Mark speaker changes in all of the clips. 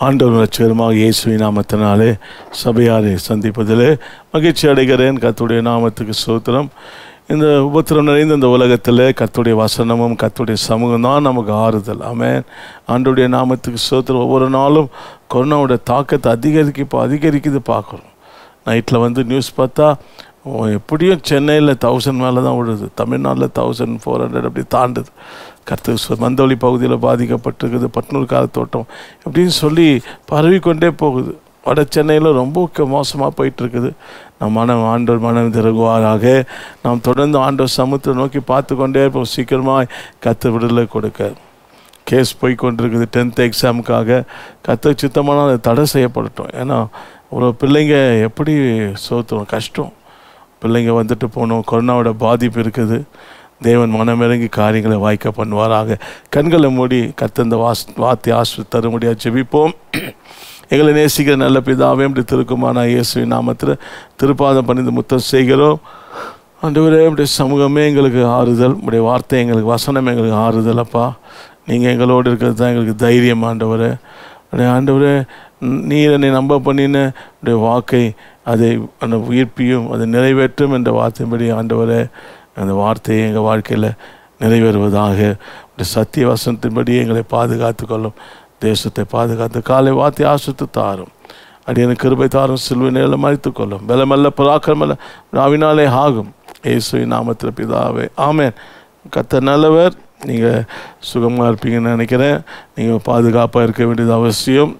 Speaker 1: ஆண்டவர் லட்சகரமாக இயேசுவின் நாமத்தினாலே சபையாரை சந்திப்பதிலே மகிழ்ச்சி அடைகிறேன் கர்த்தருடைய நாமத்துக்கு சோத்திரம் இந்த உபத்திரம் நிறைந்த இந்த உலகத்தில் கர்த்தருடைய வசனமும் கர்த்தருடைய சமூகம் தான் நமக்கு ஆறுதல் ஆமென் ஆண்டவருடைய நாமத்துக்கு சோத்திரம் ஒவ்வொரு நாளும் கொரோனாவோட தாக்கத்தை அதிகரிக்க இப்போ அதிகரிக்குது பார்க்குறோம் நைட்டில் வந்து நியூஸ் பார்த்தா ஓ, எப்படியும் சென்னையில் தௌசண்ட் மேலே தான் விழுது தமிழ்நாட்டில் தௌசண்ட் ஃபோர் ஹண்ட்ரட் அப்படி தாண்டுது கருத்து மந்தவழி பகுதியில் பாதிக்கப்பட்டிருக்குது பட்னூர் காலத்தோட்டம் இப்படின்னு சொல்லி பரவிக்கொண்டே போகுது வட சென்னையில் ரொம்ப க- மோசமாக போயிட்டு இருக்குது நம் மனம் ஆண்டவர் மனம் திறகுவாராக நாம் தொடர்ந்து ஆண்டவர் சமுத்திரம் நோக்கி பார்த்து கொண்டே இருப்போம் சீக்கிரமாக கத்து விடுதலை கொடுக்க கேஸ் போய் கொண்டிருக்குது டென்த் எக்ஸாமுக்காக கத்த சித்தமான அது தடை செய்யப்படட்டும் ஏன்னா ஒரு பிள்ளைங்க எப்படி சோத்துரும் கஷ்டம் பிள்ளைங்க வந்துட்டு போகணும் கொரோனாவோட பாதிப்பு இருக்குது தேவன் மனமிறங்கி காரியங்களை வாய்க்க பண்ணுவாராக கண்களை மூடி கத்த இந்த வாஸ் வார்த்தை ஆசு தரும்படியாக ஜெபிப்போம் எங்களை நேசிக்கிற நல்ல பிதாவே இப்படி திருக்குமான இயேசுவின் நாமத்தில் திருப்பாதம் பணிந்து முத்தம் செய்கிறோம் ஆண்டவரே இப்படி சமூகமே எங்களுக்கு ஆறுதல் உடைய வார்த்தை எங்களுக்கு வசனம் எங்களுக்கு ஆறுதல் அப்பா நீங்கள் எங்களோடு இருக்கிறது தான் எங்களுக்கு தைரியம் ஆண்டவரே உடைய ஆண்டவரே ந- நீர் என்னை நம்ப பண்ணின உடைய வாக்கை அதை அந்த உயிர்ப்பியும் அதை நிறைவேற்றும் என்ற வார்த்தையின்படி ஆண்டவரே அந்த வார்த்தையை எங்கள் வாழ்க்கையில் நிறைவேறுவதாக உடைய சத்திய வசனத்தின்படி எங்களை பாதுகாத்து கொள்ளும் தேசத்தை பாதுகாத்து காலை வார்த்தை ஆசித்து தாரும் அடியனு கிருபை தாரும் சிலுவை நேரில் மறைத்து கொள்ளும் பலமல்ல பராக்கிரமல்ல நாவினாலே ஆகும் இயேசுவின் நாமத்தில் பிதாவே ஆமென் கத்த நல்லவர் நீங்கள் சுகமாக இருப்பீங்கன்னு நினைக்கிறேன் நீங்கள் பாதுகாப்பாக இருக்க வேண்டியது அவசியம்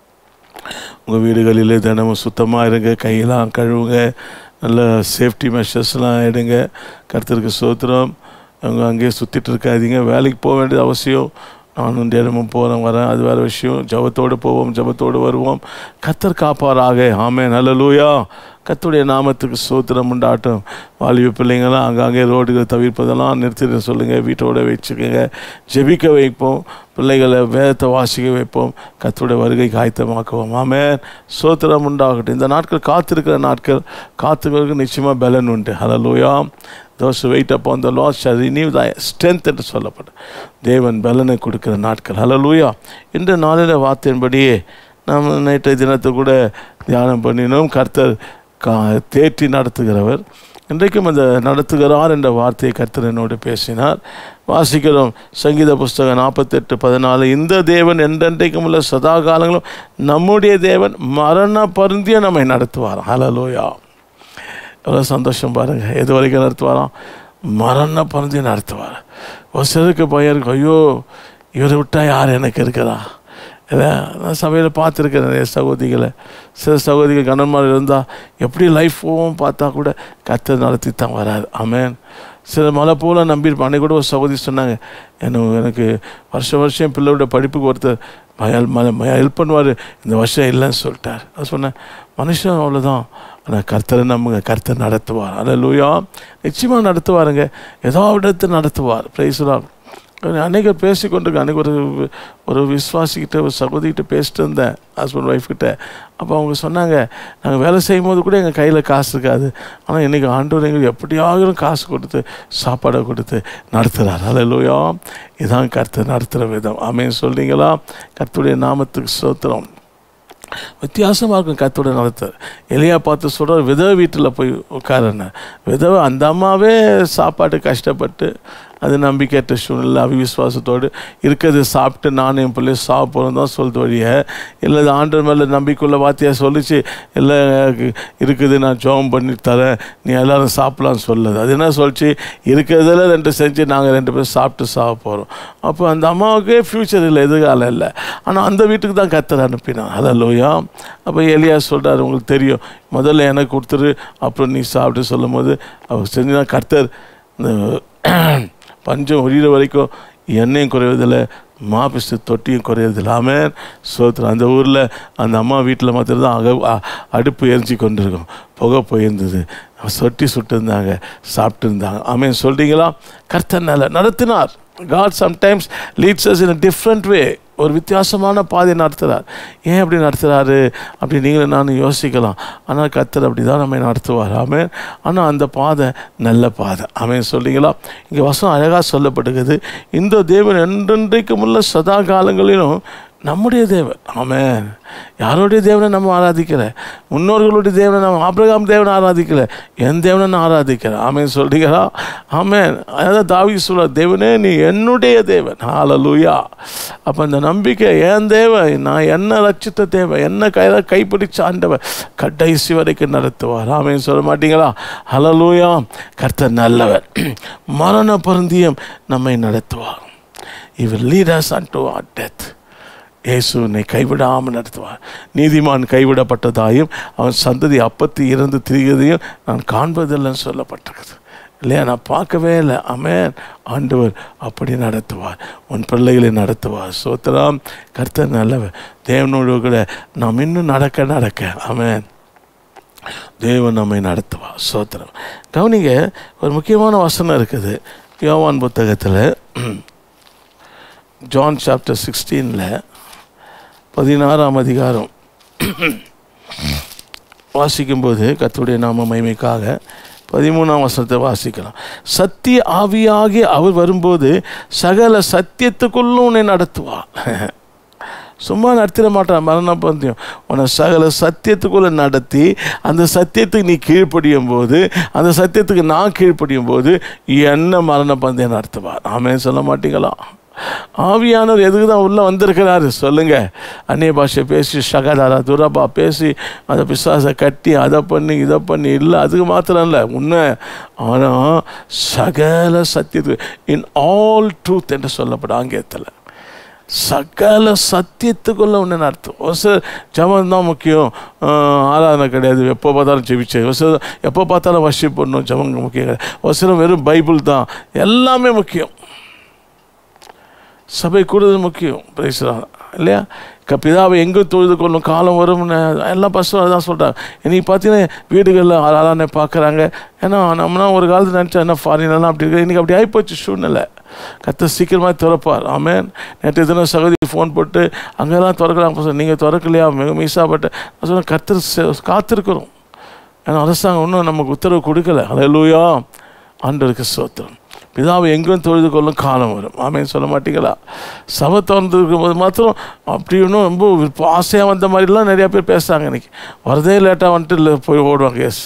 Speaker 1: உங்கள் வீடுகளில் தினமும் சுத்தமாக இருங்க கையெல்லாம் கழுவுங்க நல்ல சேஃப்டி மெஷர்ஸ்லாம் எடுங்க கருத்திற்கு சோத்திரம் அவங்க அங்கேயே சுற்றிட்டு இருக்காதீங்க வேலைக்கு போக வேண்டியது அவசியம் நானும் தினமும் போகிறேன் வரேன் அது வேறு விஷயம் ஜபத்தோடு போவோம் ஜபத்தோடு வருவோம் கத்தர் காப்பாராக ஆமே நல்ல லூயா கத்துடைய நாமத்துக்கு சோத்திரம் உண்டாட்டும் வாலிப பிள்ளைங்களாம் அங்கங்கே ரோடுகள் தவிர்ப்பதெல்லாம் நிறுத்திட சொல்லுங்கள் வீட்டோட வச்சுக்கோங்க ஜெபிக்க வைப்போம் பிள்ளைகளை வேதத்தை வாசிக்க வைப்போம் கத்துடைய வருகை காய்த்தமாக்குவோம் ஆமென் சோத்திரம் உண்டாகட்டும் இந்த நாட்கள் காத்திருக்கிற நாட்கள் காத்துக்கிறதுக்கு நிச்சயமாக பலன் உண்டு ஹலலூயா தோஸ் வெயிட் அப்போ அந்த லாஸ் ரினியூ த ஸ்ட்ரென்த் என்று சொல்லப்படும் தேவன் பலனை கொடுக்கிற நாட்கள் ஹலலூயா இந்த நாளில் வார்த்தையின்படியே நாம் நேற்றைய தினத்தை கூட தியானம் பண்ணினோம் கர்த்தர் கா தேற்றி நடத்துகிறவர் இன்றைக்கும் அந்த நடத்துகிறார் என்ற வார்த்தையை கர்த்தர் என்னோடு பேசினார் வாசிக்கிறோம் சங்கீத புஸ்தகம் நாற்பத்தெட்டு பதினாலு இந்த தேவன் என்றென்றைக்கும் உள்ள சதா காலங்களும் நம்முடைய தேவன் மரண பருந்திய நம்மை நடத்துவார் ஹலலோயா எவ்வளோ சந்தோஷம் பாருங்கள் எது வரைக்கும் நடத்துவாராம் மரண பருந்திய நடத்துவார் ஒரு சிலருக்கு பயம் இருக்கும் ஐயோ இவரை விட்டா யார் எனக்கு இருக்கிறா இல்லை நான் சபையில் பார்த்துருக்கேன் நிறைய சகோதரிகளை சில சகோதரிகள் கணவன்மார் இருந்தால் எப்படி லைஃப் போவோம் பார்த்தா கூட கத்தை நடத்தி தான் வராது ஆமென் சில மலை போல் நம்பியிருப்பேன் அன்னைக்கு கூட ஒரு சகோதரி சொன்னாங்க எனக்கு எனக்கு வருஷம் வருஷம் என் பிள்ளையோட படிப்புக்கு ஒருத்தர் மயல் ம ஹெல்ப் பண்ணுவார் இந்த வருஷம் இல்லைன்னு சொல்லிட்டார் நான் சொன்னேன் மனுஷன் அவ்வளோதான் ஆனால் கர்த்தரை நம்புங்க கர்த்தர் நடத்துவார் அதில் லூயா நிச்சயமாக நடத்துவாருங்க ஏதோ இடத்தை நடத்துவார் பிரைஸ்லாம் அன்னைக்கு பேசி கொண்டிருக்கேன் அன்றைக்கி ஒரு ஒரு விஸ்வாசிக்கிட்ட ஒரு சகோதரிகிட்ட பேசிட்டு இருந்தேன் ஹஸ்பண்ட் ஒய்ஃப் கிட்ட அப்போ அவங்க சொன்னாங்க நாங்கள் வேலை செய்யும் போது கூட எங்கள் கையில் காசு இருக்காது ஆனால் இன்றைக்கி ஆண்டவர் எங்களுக்கு எப்படியாகிலும் காசு கொடுத்து சாப்பாடை கொடுத்து நடத்துகிறார் அல்லையா இதான் கர்த்தர் நடத்துகிற விதம் ஆமேன்னு சொல்றீங்களா கர்த்தருடைய நாமத்துக்கு சோத்திரம் வித்தியாசமாக இருக்கும் கத்தோட நடத்த எலியா பார்த்து சொல்கிற விதவை வீட்டில் போய் உட்காரன விதவை அந்த அம்மாவே சாப்பாடு கஷ்டப்பட்டு அது நம்பிக்கையற்ற சூழ்நிலை அவிவிசுவாசத்தோடு இருக்கிறது சாப்பிட்டு நானும் என் பிள்ளை சாப்பிட்றோம் தான் சொல்லுது வழிய இல்லை இது ஆண்டவர் மேலே நம்பிக்கையுள்ள வார்த்தையாக சொல்லிச்சு இல்லை இருக்குது நான் ஜோம் பண்ணி தரேன் நீ எல்லாரும் சாப்பிடலாம்னு சொல்லுது அது என்ன சொல்லிச்சு இருக்கிறதுல ரெண்டு செஞ்சு நாங்கள் ரெண்டு பேரும் சாப்பிட்டு சாப்பிட போகிறோம் அப்போ அந்த அம்மாவுக்கே ஃப்யூச்சர் இல்லை எதிர்காலம் இல்லை ஆனால் அந்த வீட்டுக்கு தான் கத்தர் அனுப்பினான் ஹலோயா அப்போ எலியா சொல்கிறார் உங்களுக்கு தெரியும் முதல்ல எனக்கு கொடுத்துரு அப்புறம் நீ சாப்பிட்டு சொல்லும் போது அவர் செஞ்சுனா கர்த்தர் இந்த பஞ்சம் ஒழிகிற வரைக்கும் எண்ணெயும் குறைவதில்லை மாப்பிஸ்து தொட்டியும் குறையறதில்லை ஆமென் சோத்திரம் அந்த ஊரில் அந்த அம்மா வீட்டில் மாத்திரம் தான் அக அ- அடுப்பு எரிஞ்சு கொண்டிருக்கும் புகை போயிருந்தது சொட்டி சுட்டிருந்தாங்க சாப்பிட்டு இருந்தாங்க ஆமென் சொல்கிறீங்களா கர்த்தர் நல்ல நடத்தினார் God sometimes leads us in a different way ஒரு வித்தியாசமான பாதை நடத்துகிறார் ஏன் அப்படி நடத்துகிறாரு அப்படி நீங்களும் நானும் யோசிக்கலாம் ஆனால் கர்த்தர் அப்படி தான் நம்மை நடத்துவார் ஆமென் ஆனால் அந்த பாதை நல்ல பாதை ஆமென் சொல்றீங்களா இங்கே வசனம் அழகாக சொல்லப்படுகிறது இந்த தேவன் என்றென்றைக்கும் உள்ள சதா காலங்களிலும் நம்முடைய தேவன் ஆமென் யாருடைய தேவனை நம்ம ஆராதிக்கல முன்னோர்களுடைய தேவனை நம்ம ஆபிரகாம் தேவனை ஆராதிக்கல என் தேவனை நான் ஆராதிக்கிறேன் ஆமென் சொல்றீங்களா ஆமென் அதான் தாவி சொல்ல தேவனே நீ என்னுடைய தேவன் ஹalleluya அப்போ இந்த நம்பிக்கை என் தேவன் நான் என்ன ரட்சித்த தேவன் என்ன கையில கைப்பிடிச்ச ஆண்டவர் கடைசி வரைக்கும் நடத்துவார் ஆமென் சொல்ல மாட்டீங்களா ஹalleluya கர்த்தர் நல்லவர் மரண பருந்தியம் நம்மை நடத்துவார் இவர் lead us unto our death இயேசு உன்னை கைவிடாமல் நடத்துவார் நீதிமான் கைவிடப்பட்டதாயும் அவன் சந்ததி அப்பத்தி இறந்து திரிகிறதையும் நான் காண்பதில்லைன்னு சொல்லப்பட்டிருக்குது இல்லையா நான் பார்க்கவே இல்லை அமேன் ஆண்டவர் அப்படி நடத்துவார் உன் பிள்ளைகளை நடத்துவார் சோத்திரம் கர்த்தர் நல்லவர் தேவனோடு கூட நாம் இன்னும் நடக்க நடக்க அமேன் தேவன் நம்மை நடத்துவார் சோத்திரம் கவனிங்க ஒரு முக்கியமான வசனம் இருக்குது யோவான் புத்தகத்தில் ஜான் சாப்டர் சிக்ஸ்டீனில் பதினாறாம் அதிகாரம் வாசிக்கும்போது கர்த்தருடைய நாம மகிமைக்காக பதிமூணாம் வசனத்தை வாசிக்கலாம் சத்திய ஆவியாகி அவர் வரும்போது சகல சத்தியத்துக்குள்ளும் உன்னை நடத்துவார் சும்மா நடத்திட மாட்டான் மரண பந்தயம் உன்னை சகல சத்தியத்துக்குள்ளே நடத்தி அந்த சத்தியத்துக்கு நீ கீழ்ப்படியும் போது அந்த சத்தியத்துக்கு நான் கீழ்ப்படியும் போது என்ன மரண பந்தயம் நடத்துவார் ஆமென் சொல்ல மாட்டீங்களா ஆவியானவர் எதுக்கு தான் உள்ளே வந்திருக்கிறாரு சொல்லுங்க அந்நிய பாஷை பேசி ஷகதாரா துரபா பேசி அதை பிசாசை கட்டி அதை பண்ணி இதை பண்ணி இல்லை அதுக்கு மாத்திரம் இல்லை உண்மை ஆனால் சகல சத்தியத்துக்கு இன் ஆல் ட்ரூத் என்று சொல்லப்படும் ஆங்கிலத்தில் சகல சத்தியத்துக்குள்ள ஒன்று நடத்தும் ஒரு சில ஜபம் தான் முக்கியம் ஆஹ் ஆராதனை கிடையாது எப்போ பார்த்தாலும் ஜெபிச்சு ஒரு சில எப்போ பார்த்தாலும் வர்ஷிப் பண்ணணும் ஜபம் முக்கியம் கிடையாது ஒரு சில வெறும் பைபிள் தான் எல்லாமே முக்கியம் சபை கூடுதல் முக்கியம் பேசுகிறாங்க இல்லையா க பிதாவை எங்கே தொழுது கொள்ளும் காலம் வரும்னு எல்லாம் பசங்க அதான் சொல்கிறாங்க இன்னைக்கு பார்த்தீங்கன்னா வீடுகளில் ஆளானே பார்க்குறாங்க ஏன்னா நம்மனா ஒரு காலத்தில் நினச்சா என்ன ஃபாரின்லாம் அப்படி இருக்கு இன்றைக்கி அப்படி ஆகிப்போச்சு சூழ்நிலை கத்த சீக்கிரமாக திறப்பார் ஆமேன் நேற்று தினம் சகோதரி ஃபோன் போட்டு அங்கெல்லாம் திறக்கிறாங்க நீங்கள் திறக்கலையா மிக மீசாப்பட்டு நான் சொன்னேன் கத்தர் காத்திருக்கிறோம் ஏன்னா அரசாங்கம் இன்னும் நமக்கு உத்தரவு கொடுக்கல அலையலூயா ஆண்டருக்கு சோத்திரம் பிதாவை எங்கும் தொழுது கொள்ளும் காலம் வரும் ஆமேன்னு சொல்ல மாட்டீங்களா சபை திறந்து இருக்கும்போது மாத்திரம் அப்படி இன்னும் ரொம்ப விருப்ப- ஆசையாக வந்த மாதிரிலாம் நிறையா பேர் பேசுகிறாங்க இன்னைக்கு வரதே லேட்டாக வந்துட்டு இல்லை போய் ஓடுவாங்க எஸ்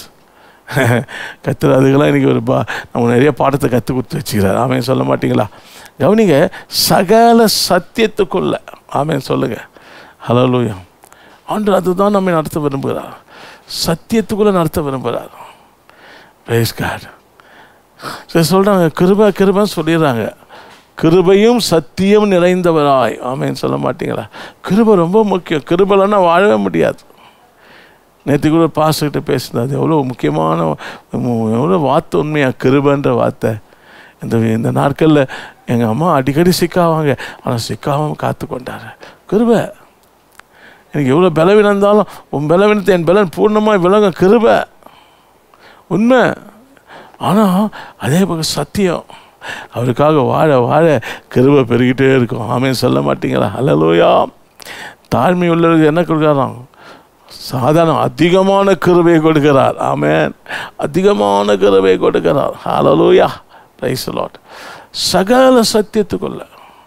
Speaker 1: கத்துற அதுக்கெல்லாம் இன்றைக்கி ஒரு பா நம்ம நிறைய பாடத்தை கற்றுக் கொடுத்து வச்சுக்கிறார் ஆமேன்னு சொல்ல மாட்டீங்களா கவனிங்க சகல சத்தியத்துக்குள்ள ஆமேன்னு சொல்லுங்கள் ஹலோலூயா ஆண்டு அதுதான் நம்மை நடத்த விரும்புகிறார் சத்தியத்துக்குள்ளே நடத்த விரும்புகிறார் பிரைஸ் காட் சரி சொல்கிறாங்க கிருபை கிருபைன்னு சொல்லிடுறாங்க கிருபையும் சத்தியம் நிறைந்தவராய் ஆமேன்னு சொல்ல மாட்டீங்களா கிருபை ரொம்ப முக்கியம் கிருபைலன்னா வாழவே முடியாது நேற்று கூட பாஸ்கிட்ட பேசினது அது எவ்வளோ முக்கியமான மு- எவ்வளோ வார்த்தை உண்மையாக கிருபைன்ற வார்த்தை இந்த இந்த நாட்களில் எங்கள் அம்மா அடிக்கடி சிக்காவாங்க ஆனால் சிக்காமல் காத்து கொண்டாரு கிருபை எனக்கு எவ்வளோ பலவீனம் இருந்தாலும் உன் பலவீனத்தை என் பலன் பூர்ணமாக விளங்கும் கிருபை உண்மை ஆனால் அதே பக்கம் சத்தியம் அவருக்காக வாழ வாழ கிருபை பெருகிட்டே இருக்கும் ஆமேன் சொல்ல மாட்டீங்களா ஹalleluya தாழ்மை உள்ளவருக்கு என்ன கொடுக்குறாராம் சாதாரண அதிகமான கிருபையை கொடுக்கிறார் ஆமென் அதிகமான கிருபையை கொடுக்கிறார் ஹalleluya பிரைஸ் லாட் சகல சத்தியத்துக்குள்ள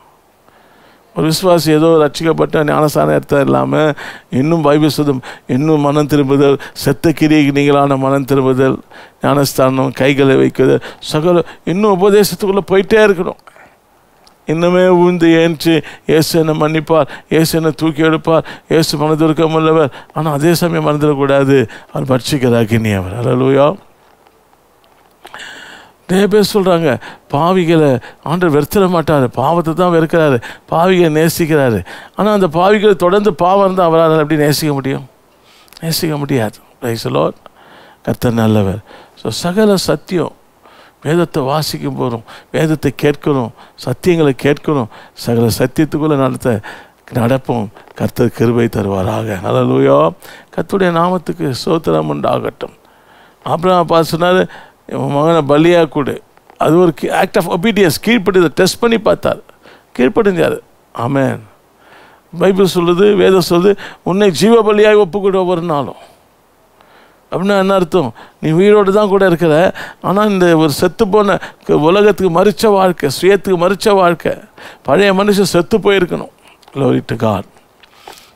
Speaker 1: ஒரு விசுவாசி ஏதோ ரட்சிக்கப்பட்ட ஞானஸ்தானம் எடுத்த இல்லாமல் இன்னும் பைபிள் சுதம் இன்னும் மனம் திரும்புதல் செத்த கிரிக்கு நீங்களான மனம் திரும்புதல் ஞானஸ்தானம் கைகளை வைக்குதல் சகல இன்னும் உபதேசத்துக்குள்ளே போயிட்டே இருக்கணும் இன்னுமே உந்து ஏன்ச்சு இயேசு என்னை மன்னிப்பார் இயேசு என்னை தூக்கி எடுப்பார் இயேசு மனதிற்கம் உள்ளவர் ஆனால் அதே சமயம் மறந்துடக்கூடாது அவர் பட்சிக்கிற அக்னி அவர் அலலூயா நிறைய பேர் சொல்கிறாங்க பாவிகளை ஆண்டவர் வெறுத்திட மாட்டார் பாவத்தை தான் வெறுக்கிறாரு பாவிகளை நேசிக்கிறாரு ஆனால் அந்த பாவிகளை தொடர்ந்து பாவம் இருந்தால் அவரால் எப்படி நேசிக்க முடியும் நேசிக்க முடியாது ரைசலோ கர்த்தர் நல்லவர் ஸோ சகல சத்தியம் வேதத்தை வாசிக்கும் போகிறோம் வேதத்தை கேட்கணும் சத்தியங்களை கேட்கணும் சகல சத்தியத்துக்குள்ளே நடத்த நடப்போம் கர்த்தர் கிருபை தருவாராக ஹalleluya கர்த்தருடைய நாமத்துக்கு சோத்திரம் உண்டாகட்டும் அப்புறம் பார்த்து சொன்னார் என் மகனை பலியா கொடு அது ஒரு ஆக்ட் ஆஃப் ஒபீடியன்ஸ் கீழ்ப்படிதை டெஸ்ட் பண்ணி பார்த்தார் கீழ்ப்படிஞ்சார் ஆமென் பைபிள் சொல்லுது வேதம் சொல்லுது உன்னை ஜீவ பலியாய் ஒப்புக்கொடு ஒவ்வொரு நாளும் அப்படின்னா என்ன அர்த்தம் நீ உயிரோடு தான் கூட இருக்கிற ஆனால் இந்த ஒரு செத்து போன க- உலகத்துக்கு மறிச்ச வாழ்க்கை சுயத்துக்கு மறிச்ச வாழ்க்கை பழைய மனுஷன் செத்து போயிருக்கணும் Glory to God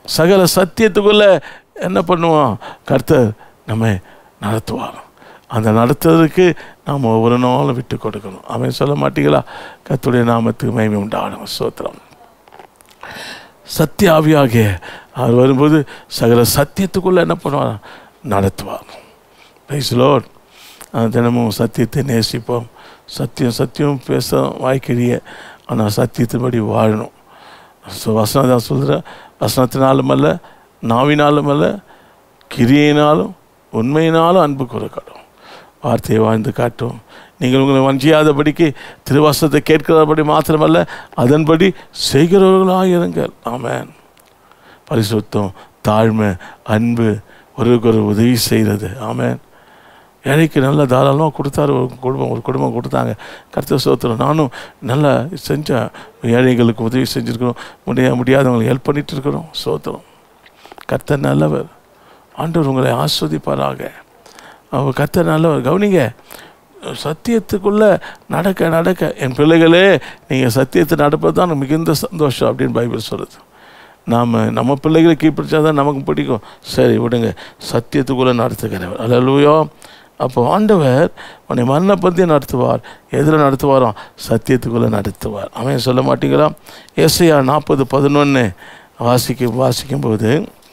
Speaker 1: சகல சத்தியத்துக்குள்ள என்ன பண்ணுவான் கர்த்தர் நம்மை நடத்துவார் அந்த நடத்துறதுக்கு நாம் ஒவ்வொரு நாளும் விட்டு கொடுக்கணும் அவன் சொல்ல மாட்டீங்களா கர்த்தருடைய நாமத்துக்கு மகிமை உண்டாகணும் ஸ்தோத்திரம் சத்தியாவியாகிய அவர் வரும்போது சகல சத்தியத்துக்குள்ள என்ன பண்ணுவார் நடத்துவார் பிரைஸ் லார்ட் தினமும் சத்தியத்தை நேசிப்போம் சத்தியம் சத்தியம் பேச வாய்க்கிறிய ஆனால் சத்தியத்தின்படி வாழணும் ஸோ வசனம் தான் சொல்கிறேன் வசனத்தினாலும் அல்ல நாவினாலும் அல்ல கிரியையினாலும் உண்மையினாலும் அன்பு குறைக்கணும் வார்த்தையை வாழ்ந்து காட்டும் நீங்கள் உங்களை வஞ்சியாதபடிக்கு திருவசனத்தை கேட்கிறபடி மாத்திரமல்ல அதன்படி செய்கிறவர்களாக இருங்கள் ஆமென் பரிசுத்தம் தாழ்மை அன்பு ஒருவருக்கு ஒரு உதவி செய்கிறது ஆமென் ஏழைக்கு நல்ல தாராளமாக கொடுத்தாரு ஒரு குடும்பம் ஒரு குடும்பம் கொடுத்தாங்க கர்த்தர் சோத்திரம் நானும் நல்லா செஞ்சேன் ஏழைகளுக்கு உதவி செஞ்சுருக்கிறோம் முடிய முடியாதவங்களுக்கு ஹெல்ப் பண்ணிட்டு இருக்கிறோம் சோத்திரம் கர்த்தர் நல்லவர் ஆண்டவர் உங்களை ஆஸ்வதிப்பாராக அவர் கர்த்தர் நல்லவர் கவனிங்க சத்தியத்துக்குள்ளே நடக்க நடக்க என் பிள்ளைகளே நீங்கள் சத்தியத்தை நடப்பது தான் எனக்கு மிகுந்த சந்தோஷம் அப்படின்னு பைபிள் சொல்லுது நாம் நம்ம பிள்ளைகளை கீழ்ப்பிடிச்சா தான் நமக்கு பிடிக்கும் சரி விடுங்க சத்தியத்துக்குள்ளே நடத்துகிறவர் அல்லூயோ அப்போ ஆண்டவர் உன்னை மண்ணை பற்றி நடத்துவார் எதில் நடத்துவாராம் சத்தியத்துக்குள்ளே நடத்துவார் அவன் சொல்ல மாட்டீங்களா ஏசையா நாற்பது பதினொன்று வாசிக்க வாசிக்கும்போது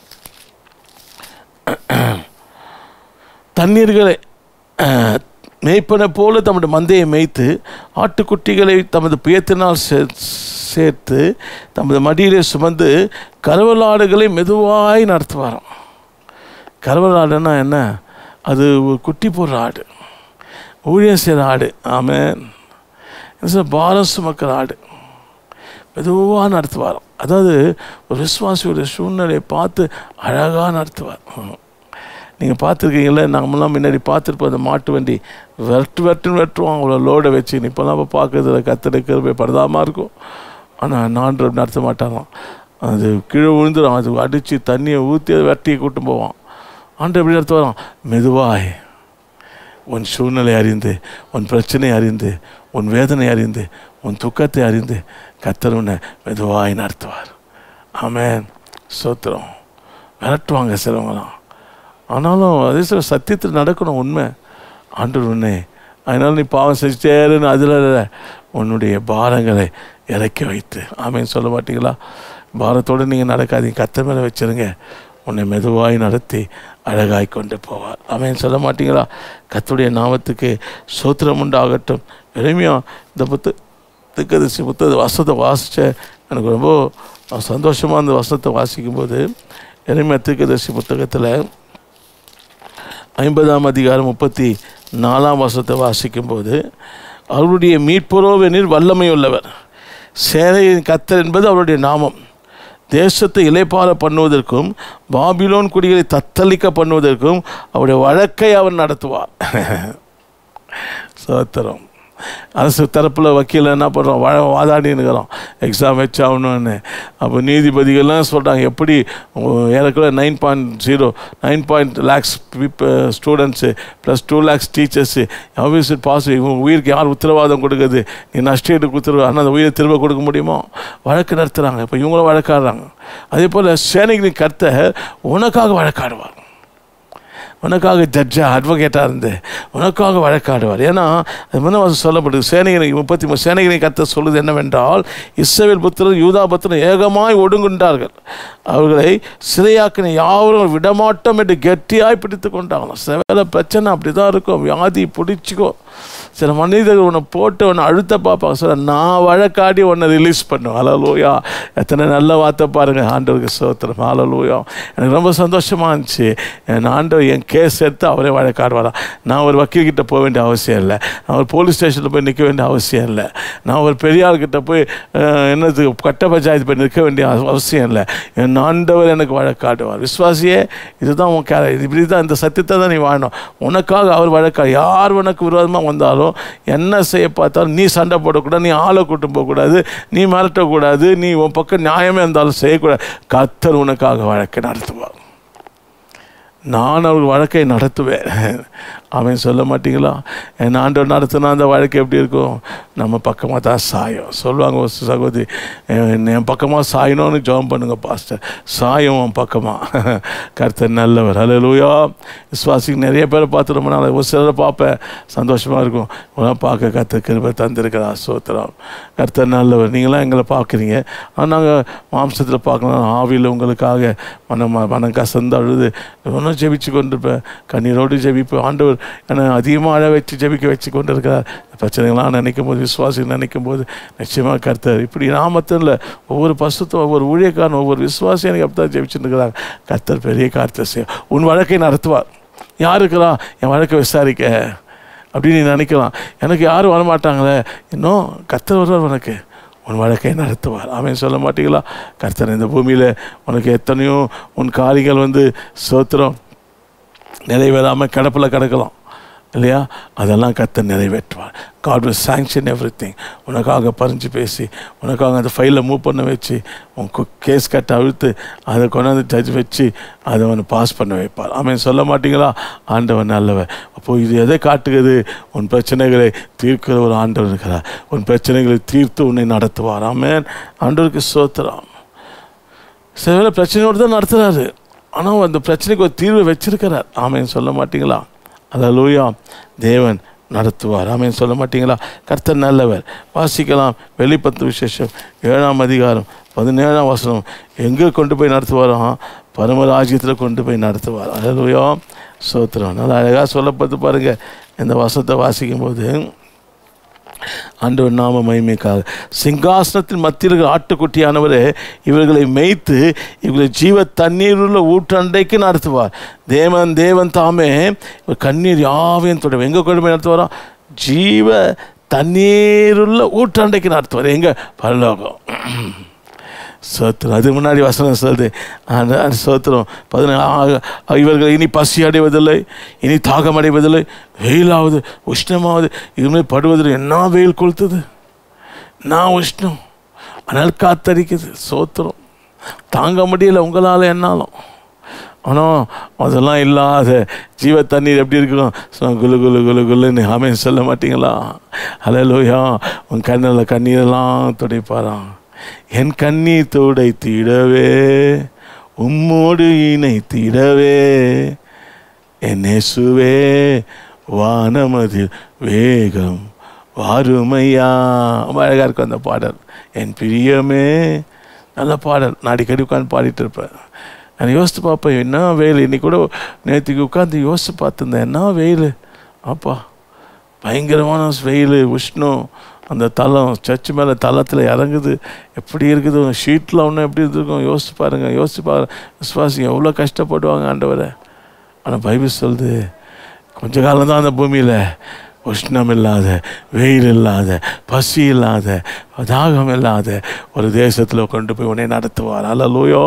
Speaker 1: தண்ணீர்களை அஹ், மேய்ப்பனை போல தமது மந்தையை மேய்த்து ஆட்டுக்குட்டிகளை தமது புயத்தினால் சே- சேர்த்து தமது மடியிலே சுமந்து கருவலாடுகளை மெதுவாய் நடத்துவாராம் கருவலாடுன்னா என்ன அது ஒரு குட்டி போடுற ஆடு ஊழியம் செய்கிற ஆடு ஆமென் என்ன சொல்ல, பாரம் சுமக்கிற ஆடு மெதுவாக நடத்துவாராம் அதாவது ஒரு விசுவாசியோட சூழ்நிலையை பார்த்து அழகாக நடத்துவார் நீங்கள் பார்த்துருக்கீங்களே நம்மளாம் முன்னாடி பார்த்துருப்போம் அந்த மாட்டு வண்டி வெட்டு வெட்டுன்னு வெட்டுவோம் அவ்வளோ லோடை வச்சு இப்போலாம் இப்போ பார்க்குறதுல கத்தடைக்கிற போய் பரதாமல் இருக்கும் ஆனால் நான்ற நடத்த மாட்டாராம் அது கீழே விழுந்துடும் அது அடித்து தண்ணியை ஊற்றி அதை வெட்டி கூட்டு போவான் ஆண்டு எப்படி நடத்துவாராம் மெதுவாய் உன் சூழ்நிலை அறிந்து உன் பிரச்சனை அறிந்து உன் வேதனை அறிந்து உன் துக்கத்தை அறிந்து கத்தர் உன்னை மெதுவாய் நடத்துவார் ஆமென் சோத்திரம் விரட்டுவாங்க சிலவங்களாம் ஆனாலும் அதே சில சத்தியத்தில் நடக்கணும் உண்மை ஆண்டவர் உன்னை அதனால் நீ பாவம் செஞ்சுட்டேருன்னு அதில் இல்ல, உன்னுடைய பாரங்களை இறக்கி வைத்து ஆமேன்னு சொல்ல மாட்டீங்களா பாரத்தோடு நீங்கள் நடக்காதீங்க கத்த மேலே வச்சிருங்க உன்னை மெதுவாய் நடத்தி அழகாய் கொண்டு போவார் ஆமேன்னு சொல்ல மாட்டீங்களா கத்துடைய நாமத்துக்கு சோத்திரம் உண்டாகட்டும் எளிமையா இந்த புத்து திக்கதரிசி புத்தகத்தை வசத்தை வாசித்த எனக்கு ரொம்ப சந்தோஷமாக அந்த வசனத்தை வாசிக்கும்போது எளிமையா திக்கதரிசி புத்தகத்தில் ஐம்பதாம் அதிகாரம் முப்பத்தி நாலாம் வசனத்தை வாசிக்கும்போது அவருடைய மீட்புறோவெனில் வல்லமை உள்ளவர் சேனையின் கத்தர் என்பது அவருடைய நாமம் தேசத்தை இலைப்பார பண்ணுவதற்கும் பாபிலோன் குடிகளை தத்தளிக்க பண்ணுவதற்கும் அவருடைய வழக்கை அவர் நடத்துவார் சோத்திரம் அரசு தரப்பில் வக்கீல் என்ன பண்ணுறோம் வழ வாதாடினுக்கிறோம் எக்ஸாம் வச்சாகணும்னு அப்போ நீதிபதிகள்லாம் சொல்கிறாங்க எப்படி உ- ஏறக்குறைய nine point zero nine point lakhs students plus two lakhs teachers obvious pass இவங்க உயிருக்கு யார் உத்தரவாதம் கொடுக்குது நீ நஷ்டீட்டுக்கு உத்தரவு ஆனால் அந்த உயிரை திரும்ப கொடுக்க முடியுமோ வழக்கு நடத்துகிறாங்க இப்போ இவங்களும் வழக்காடுறாங்க அதே போல் சேனைகளின் கர்த்த உனக்காக வழக்காடுவார் உனக்காக ஜட்ஜா அட்வொகேட்டாக இருந்து உனக்காக வழக்காடுவார் ஏன்னா அது முன்ன வாசம் சொல்லப்படுது சேனைகளை முப்பத்தி மூணு சேனைகளை கத்த சொல்லுது என்னவென்றால் இஸ்ரவேல் புத்திரர் யூதா புத்திரர் ஏகமாய் ஒடுங்குண்டார்கள் அவர்களை சிறையாக்கின யாவரும் விடமாட்டோம் என்று கெட்டியாய் பிடித்து கொண்டாங்களாம் சில பிரச்சனை அப்படி தான் இருக்கும் வியாதி பிடிச்சிக்கோ சில மனிதர்கள் உன்னை போட்டு உன்னை அழுத்த பார்ப்பாங்க சொல்ல நான் வழக்காடி உன்னை ரிலீஸ் பண்ணுவேன் அலலூயா எத்தனை நல்ல வார்த்தை பாருங்க ஆண்டவருக்கு சோத்திரம் அலலூயா எனக்கு ரொம்ப சந்தோஷமாக இருந்துச்சு என் ஆண்டவர் என் கேஸ் எடுத்து அவரே வழக்காடுவாரா நான் ஒரு வக்கீல்கிட்ட போக வேண்டிய அவசியம் இல்லை நான் ஒரு போலீஸ் ஸ்டேஷனில் போய் நிற்க வேண்டிய அவசியம் இல்லை நான் ஒரு பெரிய ஆள்கிட்ட போய் அஹ், என்னது கட்ட பஞ்சாயத்து போய் நிற்க வேண்டிய அவ- அவசியம் இல்லை என் ஆண்டவர் எனக்கு வழக்காடுவார் விசுவாசியே இதுதான் உன் கே இப்படி தான் இந்த சத்தியத்தை தான் நீ வாழணும் உனக்காக அவர் வழக்கா யார் உனக்கு விரோதமாக வந்தாலும் என்ன செய்ய பார்த்தாலும் நீ சண்டை போடக்கூடாது நீ ஆளை கூட்டு போகக்கூடாது நீ மிரட்டக்கூடாது நீ உன் பக்கம் நியாயமே இருந்தாலும் செய்யக்கூடாது கத்தர் உனக்காக வழக்கு நடத்துவார் நான் அவர் வழக்கை நடத்துவேன் அவன் சொல்ல மாட்டீங்களா என் ஆண்டவர் நடத்தினா அந்த வழக்கு எப்படி இருக்கும் நம்ம பக்கமாக தான் சாயும் சொல்லுவாங்க ஒரு சகோதரி என் என் பக்கமாக சாயணும்னு ஜெபம் பண்ணுங்க பாஸ்டர் சாயும் உன் பக்கமாக கர்த்தர் நல்லவர் ஹலோ லூயா விசுவாசிக்கு நிறைய பேரை பார்த்து ரொம்ப நாள் ஒரு சிலரை பார்ப்பேன் சந்தோஷமாக இருக்கும் உடனே பார்க்க கர்த்தர் கிருபை தந்திருக்கிறா சோத்திரம் கர்த்தர் நல்லவர் நீங்களாம் எங்களை பார்க்குறீங்க ஆனால் நாங்கள் மாம்சத்தில் பார்க்கலாம் ஆவியில் உங்களுக்காக மனம் மனம் கசந்து அழுது ஒன்றும் ஜெபிச்சு கொண்டிருப்பேன் கண்ணீரோடு ஜெபிப்பேன் ஆண்டவர் என்னை அதிகமாக அழ வச்சு ஜெபிக்க வச்சு கொண்டு இருக்கிறார் பிரச்சனைகள்லாம் நினைக்கும் போது விசுவாசிகள் நினைக்கும் போது நிச்சயமாக கர்த்தர் இப்படி நாமத்தில் ஒவ்வொரு பசுத்தும் ஒவ்வொரு ஊழியக்காரன் ஒவ்வொரு விசுவாசியும் எனக்கு அப்படி தான் ஜெபிச்சுட்டு இருக்கிறாங்க கர்த்தர் பெரிய காரியத்தை செய்யும் உன் வழக்கை நடத்துவார் யார் இருக்கிறா என் வழக்கை விசாரிக்க அப்படின்னு நீ நினைக்கலாம் எனக்கு யாரும் வரமாட்டாங்களே இன்னும் கர்த்தர் வருவார் உனக்கு உன் வழக்கை நடத்துவார் அவன் சொல்ல மாட்டீங்களா கர்த்தர் இந்த பூமியில் உனக்கு எத்தனையோ உன் காரியங்கள் வந்து சோத்திரம் நிறைவேறாமல் கிடப்பில் கிடக்கலாம் இல்லையா அதெல்லாம் கர்த்தர் நிறைவேற்றுவார் God will sanction everything உனக்காக பறிஞ்சு பேசி உனக்காக அந்த ஃபைலை மூவ் பண்ண வச்சு உன் கேஸ் கட்ட அழுத்து அதை கொண்டாந்து ஜட்ஜ் வச்சு அதை அவனை பாஸ் பண்ண வைப்பார் அவன் சொல்ல மாட்டீங்களா ஆண்டவன் நல்லவன் அப்போது இது எதை காட்டுகிறது உன் பிரச்சனைகளை தீர்க்கிற ஒரு ஆண்டவர் இருக்கிறார் உன் பிரச்சனைகளை தீர்த்து உன்னை நடத்துவார் ஆமென் ஆண்டவருக்கு சோத்திரம் சில வேளை பிரச்சனையோடு தான் நடத்துகிறாரு ஆனால் அந்த பிரச்சனைக்கு ஒரு தீர்வு வச்சிருக்கிறார் ஆமேன் சொல்ல மாட்டீங்களா லூயா தேவன் நடத்துவார் ஆமேன் சொல்ல மாட்டீங்களா கர்த்தர் நல்லவர் வாசிக்கலாம் வெளிப்பத்து விசேஷம் ஏழாம் அதிகாரம் பதினேழாம் வசனம் எங்கே கொண்டு போய் நடத்துவாராம் பரமராஜ்யத்தில் கொண்டு போய் நடத்துவார் அலலூயா சோத்திரம் நல்லா அழகாக சொல்லப்பட்டு பாருங்க இந்த வசனத்தை வாசிக்கும் போது ஆண்டவர் நாம மகிமைக்காக சிங்காசனத்தின் மத்தியில் இருக்கிற ஆட்டுக்குட்டியானவரே இவர்களை மேய்த்து இவர்களை ஜீவ தண்ணீர் உள்ள ஊற்றண்டைக்கு நடத்துவார் தேவன் தேவன் தாமே இவர் கண்ணீர் யாவையும் தொடர் எங்கே கொண்டு போய் நடத்துவாரா ஜீவ தண்ணீருள்ள ஊற்றண்டைக்கு நடத்துவார் எங்கே பரலோகம் சோத்திரம் அது முன்னாடி வசனம் சொல்லுது அந்த அந்த சோத்திரம் பதினேழு இவர்கள் இனி பசி அடைவதில்லை இனி தாகம் அடைவதில்லை வெயிலாவது உஷ்ணமாவது இதுமாதிரி படுவதில்லை என்ன வெயில் கொளுத்துது நான் உஷ்ணம் அனல் காத்தடிக்குது சோத்திரம் தாங்க முடியல உங்களால் என்னாலும் ஆனால் அதெல்லாம் இல்லாத ஜீவ தண்ணீர் எப்படி இருக்கும் சும்மா குலு குலு குலு குலுன்னு ஆமேன் சொல்ல மாட்டீங்களா ஹலோயா உன் கண்ணில் கண்ணீரெல்லாம் துடைப்பாராம் என் கண்ணீர் துடைத்திடவே உம்மோடு இணைத்திடவே என் இயேசுவே வானமதில் வேகம் வாருமையா ரொம்ப அழகாக இருக்கும் அந்த பாடல் என் பிரியமே நல்ல பாடல் நான் அடிக்கடி உட்காந்து பாடிட்டு இருப்பேன் நான் யோசித்து பார்ப்பேன் என்ன வெயில் இன்னைக்கு கூட நேற்றுக்கு உட்காந்து யோசித்து பார்த்துருந்தேன் என்ன வெயில் அப்பா பயங்கரமான வெயில் உஷ்ணம் அந்த தளம் சர்ச்சு மேலே தளத்தில் இறங்குது எப்படி இருக்குது ஷீட்டில் ஒன்றும் எப்படி இருந்திருக்கும் யோசிச்சு பாருங்கள் யோசிச்சு பாருங்க விசுவாசிங்க எவ்வளோ கஷ்டப்படுவாங்க ஆண்டவரை ஆனால் பைபிள் சொல்லுது கொஞ்ச காலம் தான் அந்த பூமியில் உஷ்ணம் இல்லாத வெயில் இல்லாத பசி இல்லாத தாகம் இல்லாத ஒரு தேசத்தில் கொண்டு போய் உடனே நடத்துவார் அல்லலூயோ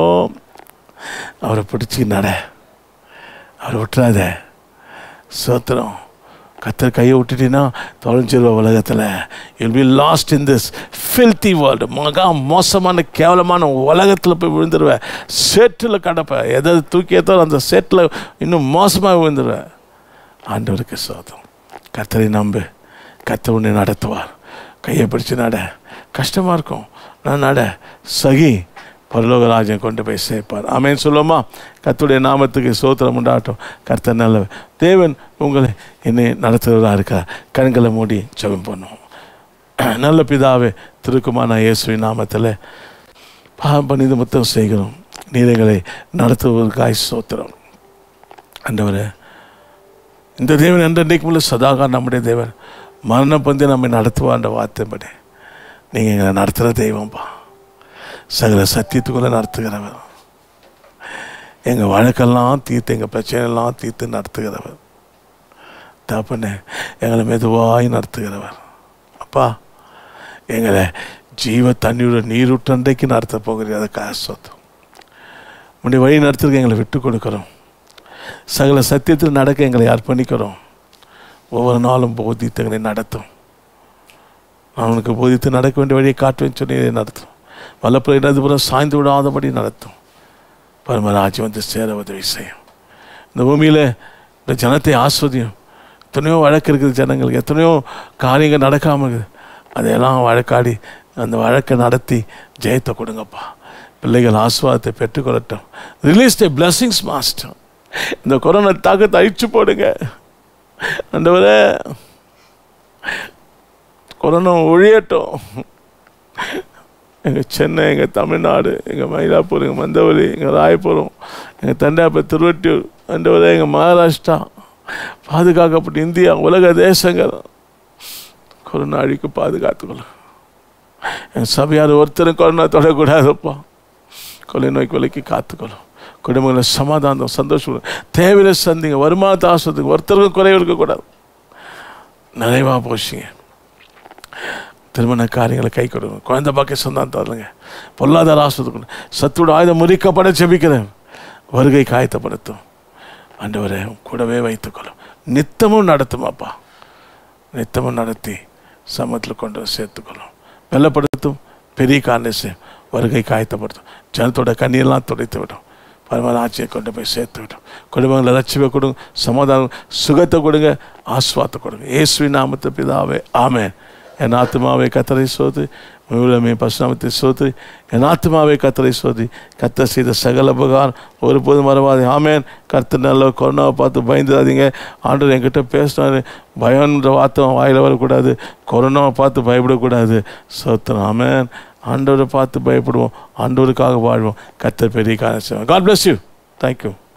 Speaker 1: அவரை பிடிச்சி நட அவரை விட்டுறாத சோத்திரம் கத்தர் கையை விட்டுட்டீங்கன்னா தொலைஞ்சிருவ உலகத்தில் you'll be lost in this filthy world மகா மோசமான கேவலமான உலகத்தில் போய் விழுந்துருவேன் சேற்றில் கடப்பேன் எதை தூக்கி ஏற்றாலும் அந்த சேற்றில் இன்னும் மோசமாக விழுந்துருவேன் ஆண்டவருக்கு சோதம் கத்தரை நம்பு கத்தர் உன்னை நடத்துவார் கையை பிடிச்சி நட கஷ்டமாக இருக்கும் நான் நட சகி பரலோகராஜன் கொண்டு போய் சேர்ப்பார் ஆமேன்னு சொல்லுவோமா கத்துடைய நாமத்துக்கு சோத்திரம் உண்டாட்டும் கர்த்தர் நல்லவர் தேவன் உங்களை என்னை நடத்துகிறதா இருக்கா கண்களை மூடி ஜெபம் பண்ணுவோம் நல்ல பிதாவே திருக்குமான இயேசுவின் நாமத்தில் பாவம் பண்ணி முத்தம் செய்கிறோம் நீரைகளை நடத்துவதற்காய் சோத்திரம் ஆண்டவரே இந்த தேவன் என்றைக்கு முள்ள சதாகார் நம்முடைய தேவன் மரணம் பந்தி நம்மை நடத்துவான்ற வார்த்தைப்படி நீங்கள் எங்களை நடத்துகிற தெய்வம்பா சகல சத்தியத்துக்குள்ளே நடத்துகிறவர் எங்கள் வழக்கெல்லாம் தீர்த்து எங்கள் பிரச்சனையெல்லாம் தீர்த்து நடத்துகிறவர் தப்புன்னு எங்களை மெதுவாய் நடத்துகிறவர் அப்பா எங்களை ஜீவ தண்ணியோட நீரூற்றண்டைக்கு நடத்த போகிறீர் அதை காசோத்தம் முன்னாடி வழி நடத்துறதுக்கு எங்களை விட்டு கொடுக்குறோம் சகல சத்தியத்தில் நடக்க எங்களை அர்ப்பணிக்கிறோம் ஒவ்வொரு நாளும் போதித்து எங்களை நடத்தும் அவனுக்கு போதித்து நடக்க வேண்டிய வழியை காட்டுவேன்னு சொல்லி நடத்தும் வல்லப்புற இடதுபுறம் சாய்ந்து விடாதபடி நடத்தும் பரமராஜ்யம் வந்து சேர உதவி செய்யும் இந்த பூமியில் இந்த ஜனத்தை ஆஸ்வதியும் எத்தனையோ வழக்கு இருக்குது ஜனங்களுக்கு எத்தனையோ காரியங்கள் நடக்காமல் இருக்குது அதையெல்லாம் வழக்காடி அந்த வழக்கை நடத்தி ஜெயத்தை கொடுங்கப்பா பிள்ளைகள் ஆஸ்வாதத்தை பெற்றுக்கொள்ளட்டும் ரிலீஸ் த பிளஸிங்ஸ் மாஸ்டர் இந்த கொரோனா தாக்கத்தை அழிச்சு போடுங்க ஆண்டவரே கொரோனா ஒழியட்டும் எங்கள் சென்னை எங்கள் தமிழ்நாடு எங்கள் மயிலாப்பூர் எங்கள் மந்தவலி எங்கள் ராயபுரம் எங்கள் தண்டாபுரம் திருவட்டியூர் ஆண்டவரே எங்கள் மகாராஷ்டிரா பாதுகாக்கப்பட்ட இந்தியா உலக தேசங்கள் கொரோனா அழிக்கு பாதுகாத்துக்கொள்ளும் என் சபையார் ஒருத்தரும் கொரோனா தொடக்கூடாதுப்பா கொலை நோய் கொலைக்கு காத்துக்கொள்ளும் குடும்பங்களை சமாதானம் சந்தோஷம் தேவையில்லை சந்திங்க வருமானத்தை ஆசிரியத்துக்கு ஒருத்தருக்கும் குறைவு இருக்கக்கூடாது நிறைவாக போச்சுங்க திருமண காரியங்களை கை கொடுங்க குழந்தை பாக்கிய சொந்தம் தரலுங்க பொருளாதார ஆசிரியத்துக்கு சத்தோட ஆயுதம் முறிக்கப்பட செபிக்கிறேன் வருகை காயத்தப்படுத்தும் ஆண்டவரே கூடவே வைத்துக்கொள்ளும் நித்தமும் நடத்துமாப்பா நித்தமும் நடத்தி சமத்தில் கொண்டு வந்து சேர்த்துக்கொள்ளும் வெள்ளப்படுத்தும் பெரிய காரணம் வருகை காயத்தப்படுத்தும் ஜனத்தோட கண்ணீரெல்லாம் துடைத்து விடும் பரவாயில்ல ஆட்சியை கொண்டு போய் சேர்த்து விடும் குடும்பங்களை லட்சியம் கொடுங்க சமாதானம் சுகத்தை கொடுங்க ஆஸ்வாத்தை கொடுங்க இயேசுவின் நாமத்து பிதாவே ஆமே என் ஆத்மாவை கத்தரை சோது முழுமே பசுநாமத்தை சோது என் ஆத்மாவை கத்தரை சோதி கத்த செய்த சகல உபகாரம் ஒருபோதும் மறவாது ஆமேன் கர்த்தர் நல்ல கொரோனாவை பார்த்து பயந்துடாதீங்க ஆண்டவர் என்கிட்ட பேசினாரு பயம்ன்ற வார்த்தை வாயில் வரக்கூடாது கொரோனாவை பார்த்து பயப்படக்கூடாது சோத்திரம் ஆமேன் ஆண்டவரை பார்த்து பயப்படுவோம் ஆண்டவருக்காக வாழ்வோம் கத்தர் பெரிய காரணம் செய்வோம் காட் பிளஸ் யூ தேங்க்யூ